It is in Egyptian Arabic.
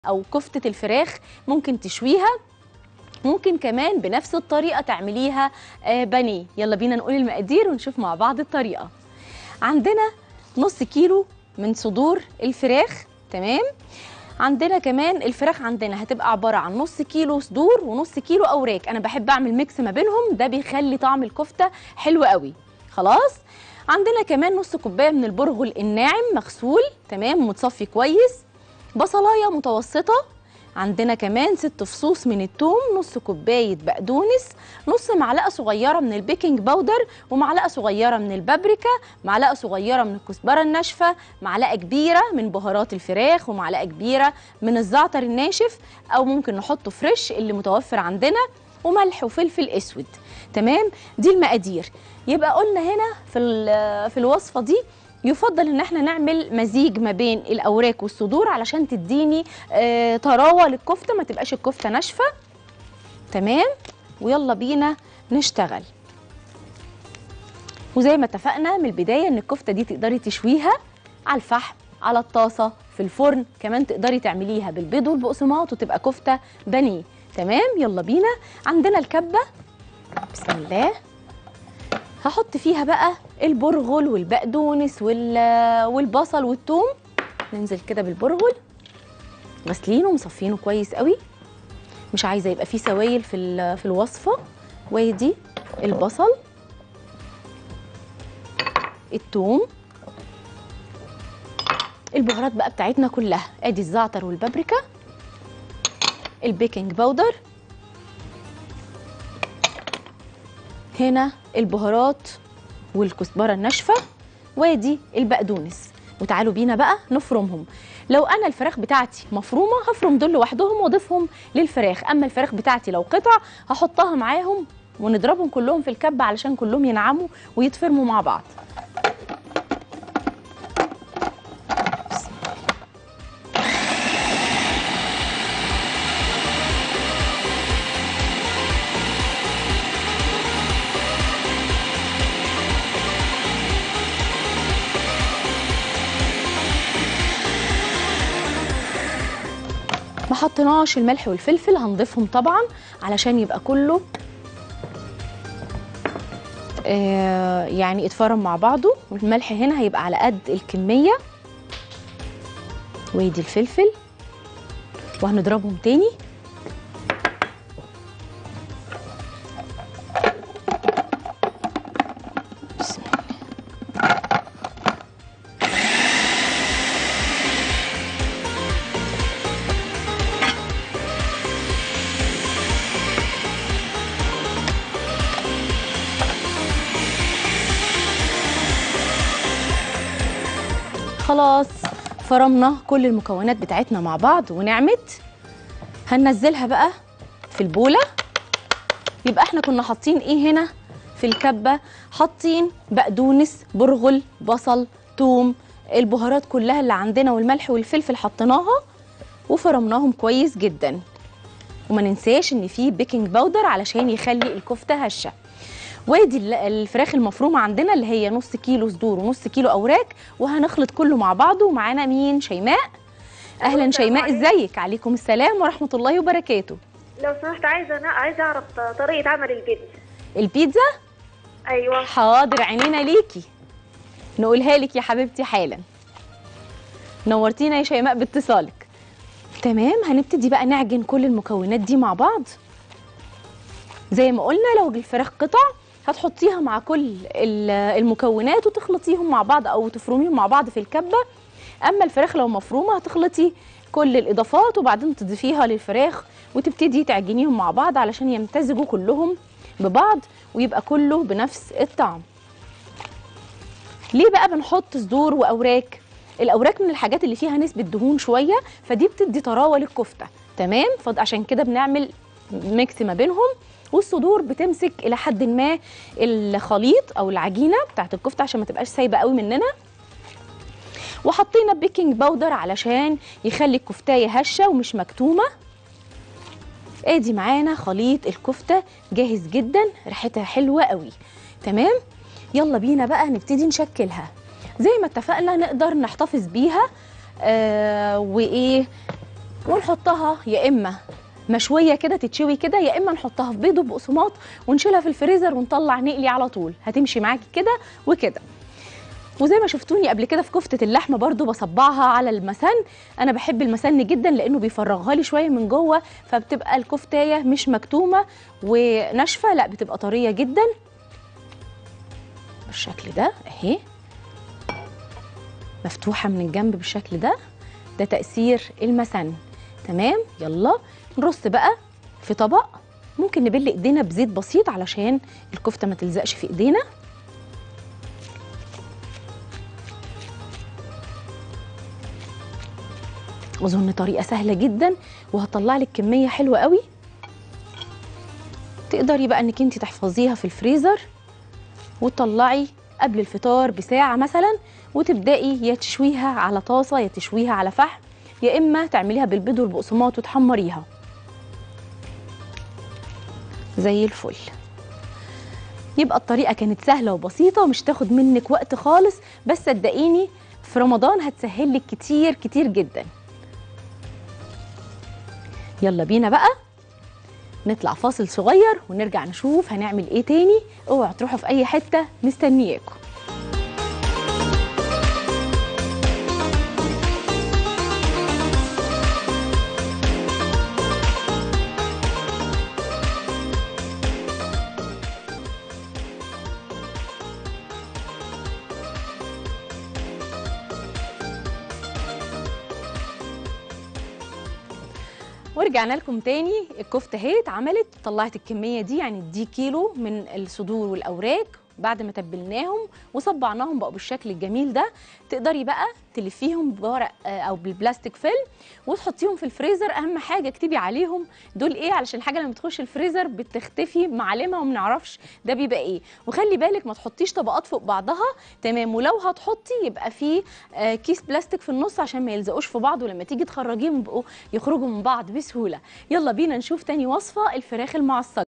او كفتة الفراخ ممكن تشويها ممكن كمان بنفس الطريقة تعمليها آه، بانيه يلا بينا نقول المقادير ونشوف مع بعض الطريقة عندنا نص كيلو من صدور الفراخ تمام عندنا كمان الفراخ عندنا هتبقى عبارة عن نص كيلو صدور ونص كيلو أوراق أنا بحب أعمل ميكس ما بينهم ده بيخلي طعم الكفتة حلو قوي خلاص عندنا كمان نص كوباية من البرغل الناعم مغسول تمام متصفي كويس بصلايه متوسطه عندنا كمان ست فصوص من الثوم نص كوبايه بقدونس نص معلقه صغيره من البيكنج باودر ومعلقه صغيره من البابريكا معلقه صغيره من الكزبره الناشفه معلقه كبيره من بهارات الفراخ ومعلقه كبيره من الزعتر الناشف او ممكن نحطه فريش اللي متوفر عندنا وملح وفلفل اسود تمام دي المقادير يبقى قلنا هنا في ال- في الوصفه دي يفضل ان احنا نعمل مزيج ما بين الاوراق والصدور علشان تديني آه طراوه للكفته ما تبقاش الكفته ناشفه تمام ويلا بينا نشتغل وزي ما اتفقنا من البدايه ان الكفته دي تقدري تشويها على الفحم على الطاسه في الفرن كمان تقدري تعمليها بالبيض والبقسماط وتبقى كفته بانيه تمام يلا بينا عندنا الكبه بسم الله هحط فيها بقى البرغل والبقدونس وال- والبصل والثوم ننزل كده بالبرغل غسلينه ومصفينه كويس قوي مش عايزه يبقى فيه سوائل في ال- في الوصفه وادي البصل الثوم البهارات بقى بتاعتنا كلها ادي الزعتر والبابريكا البيكنج باودر هنا البهارات والكزبره الناشفه وادي البقدونس وتعالوا بينا بقى نفرمهم لو انا الفراخ بتاعتي مفرومه هفرم دول لوحدهم واضيفهم للفراخ اما الفراخ بتاعتي لو قطع هحطها معاهم ونضربهم كلهم في الكبه علشان كلهم ينعموا ويتفرموا مع بعض بسم الله. ما حطيناش الملح والفلفل هنضيفهم طبعا علشان يبقى كله آه يعني اتفرم مع بعضه والملح هنا هيبقى على قد الكميه ويدي الفلفل وهنضربهم تاني بسم الله خلاص فرمنا كل المكونات بتاعتنا مع بعض ونعمت هننزلها بقى في البولة يبقى احنا كنا حاطين ايه هنا في الكبة حاطين بقدونس برغل بصل توم البهارات كلها اللي عندنا والملح والفلفل حطيناها وفرمناهم كويس جدا وما ننساش ان في بيكنج باودر علشان يخلي الكفتة هشة وادي ال- الفراخ المفرومه عندنا اللي هي نص كيلو صدور ونص كيلو اوراق وهنخلط كله مع بعضه ومعانا مين شيماء اهلا السلام شيماء عليكم. ازيك عليكم السلام ورحمه الله وبركاته لو سمحت عايزه انا عايزه اعرف طريقه عمل البيتزا البيتزا ايوه حاضر عينينا ليكي نقولها لك يا حبيبتي حالا نورتينا يا شيماء باتصالك تمام هنبتدي بقى نعجن كل المكونات دي مع بعض زي ما قلنا لو الفراخ قطع هتحطيها مع كل ال- المكونات وتخلطيهم مع بعض او تفرميهم مع بعض في الكبه اما الفراخ لو مفرومه هتخلطي كل الاضافات وبعدين تضيفيها للفراخ وتبتدي تعجنيهم مع بعض علشان يمتزجوا كلهم ببعض ويبقى كله بنفس الطعم ليه بقى بنحط صدور واوراق الاوراق من الحاجات اللي فيها نسبه دهون شويه فدي بتدي طراوه للكفته تمام فعشان كده بنعمل ميكس ما بينهم والصدور بتمسك الى حد ما الخليط او العجينه بتاعت الكفته عشان ما تبقاش سايبه قوي مننا وحطينا بيكنج باودر علشان يخلي الكفتايه هشه ومش مكتومه ادي معانا خليط الكفته جاهز جدا ريحتها حلوه قوي تمام يلا بينا بقى نبتدي نشكلها زي ما اتفقنا نقدر نحتفظ بيها آه وايه ونحطها يا اما مشويه كده تتشوي كده يا اما نحطها في بيض وبقسماط ونشيلها في الفريزر ونطلع نقلي على طول هتمشي معاكي كده وكده وزي ما شفتوني قبل كده في كفته اللحمه برضو بصبعها على المسن انا بحب المسن جدا لانه بيفرغها لي شويه من جوه فبتبقى الكفتايه مش مكتومه وناشفه لا بتبقى طريه جدا بالشكل ده اهي مفتوحه من الجنب بالشكل ده ده تاثير المسن تمام يلا نرص بقى في طبق ممكن نبل ايدينا بزيت بسيط علشان الكفته ما تلزقش في ايدينا اظن طريقه سهله جدا وهطلع لك كميه حلوه قوي تقدري بقى انك انت تحفظيها في الفريزر وتطلعي قبل الفطار بساعه مثلا وتبداي يا تشويها على طاسه يا تشويها على فحم يا اما تعمليها بالبيض والبقسماط وتحمريها زي الفل يبقى الطريقه كانت سهله وبسيطه ومش تاخد منك وقت خالص بس صدقيني في رمضان هتسهل لك كتير كتير جدا يلا بينا بقى نطلع فاصل صغير ونرجع نشوف هنعمل ايه تاني اوعوا تروحوا في اي حته مستنياكم ورجعنا لكم تاني الكفته اهي اتعملت طلعت الكميه دي يعني دي كيلو من الصدور والاوراق بعد ما تبلناهم وصبعناهم بقوا بالشكل الجميل ده تقدري بقى تلفيهم بورق آه، او بالبلاستيك فيلم وتحطيهم في الفريزر اهم حاجه اكتبي عليهم دول ايه علشان الحاجه لما بتخش الفريزر بتختفي معالمها وما نعرفش ده بيبقى ايه وخلي بالك ما تحطيش طبقات فوق بعضها تمام ولو هتحطي يبقى في آه، كيس بلاستيك في النص عشان ما يلزقوش في بعض ولما تيجي تخرجيهم يبقوا يخرجوا من بعض بسهوله يلا بينا نشوف تاني وصفه الفراخ المعصجه